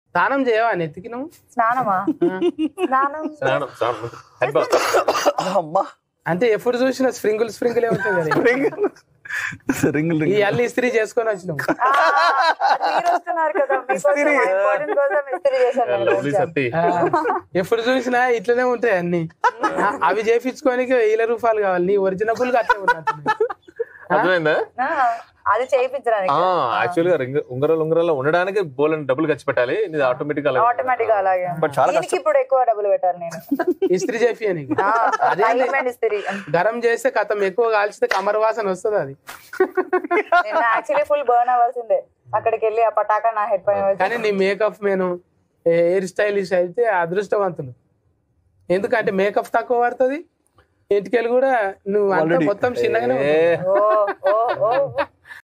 స్నానం చేయవా నెత్తికి నువ్వు స్నానమా స్నానం స్నానం స్నానం హెడ్ బాత్ అమ్మా అంటే ఎప్పుడు చూసినా స్ప్రింగుల్ స్ప్రింగుల్ ఉంటుంది కదా రింగులు ఈ అల్లి ఇస్త్రీ చేసుకొని వచ్చినావు ఆ, మీరు వస్తున్నారు కదా మీకోసం important కోసం ఇస్త్రీ చేశాను నేను లవ్లీ కొంచెం. సత్తి ఆ, ఎప్పుడు చూసినా ఇట్లనే ఉంటాయి అన్ని ఆ, అవి చేపించుకోనికి వేల రూపాయలు కావాలి నీ ఒరిజినబుల్ గా అట్లే ఉన్నట్టుంది. అర్థమైందా ఆ, అది చేయించడానికి యాక్చువల్ గా రింగ ఉంగరాలు ఉంగరాలు ఉండడానికి బోలని డబ్బులు ఖర్చు పెట్టాలి ఇది ఆటోమేటిక్ అలా ఆటోమేటిక్ అలాగే But చాలా దీనికి ఇప్పుడు ఎక్కువ డబ్బులు పెట్టాలి నేను ఇస్త్రీ చేపియనికి ఆ, అదే time and ఇస్త్రీ గరం చేస్తే కథం ఎక్కువ కాల్చితే కమర్ వాసన వస్తుంది అది నేను యాక్చువల్లీ ఫుల్ బర్న్ అవ్వాల్సిందే అక్కడికి వెళ్ళి ఆ పటాకా నా హెడ్ పైన వేసి కానీ నీ మేకప్ మేను హెయిర్ స్టైలిష్ అయితే అదృష్టవంతులు ఎందుకంటే మేకప్ తక్కువ పడుతుంది ఇంటికెళ్ళి కూడా నువ్వు అంతా Already. మొత్తం చిన్నగానే ఏ, ఉంటావు. ఓ ఓ ఓ